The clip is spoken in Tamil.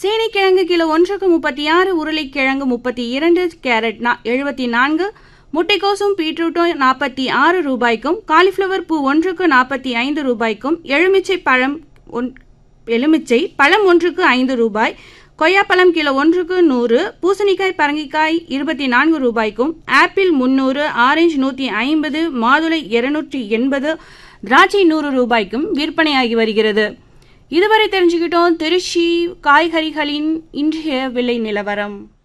சேனைக்கிழங்கு கிலோ ஒன்றுக்கு முப்பத்தி ஆறு உருளைக்கிழங்கு முப்பத்தி இரண்டு கேரட் எழுபத்தி நான்கு முட்டைக்கோசும் பீட்ரூட்டும் நாற்பத்தி ஆறு ரூபாய்க்கும் காலிஃப்ளவர் பூ ஒன்றுக்கு நாற்பத்தி ஐந்து ரூபாய்க்கும் எலுமிச்சை பழம் ஒன் எலுமிச்சை பழம் ஒன்றுக்கு ஐந்து ரூபாய் கொய்யாப்பழம் கிலோ ஒன்றுக்கு நூறு பூசணிக்காய் பரங்கிக்காய் இருபத்தி நான்கு ரூபாய்க்கும் ஆப்பிள் முன்னூறு ஆரஞ்சு நூற்றி ஐம்பது மாதுளை இருநூற்றி எண்பது திராட்சை நூறு ரூபாய்க்கும் விற்பனையாகி வருகிறது இதுவரை தெரிஞ்சுக்கிட்டோம் திருச்சி காய்கறிகளின் இன்றைய விலை நிலவரம்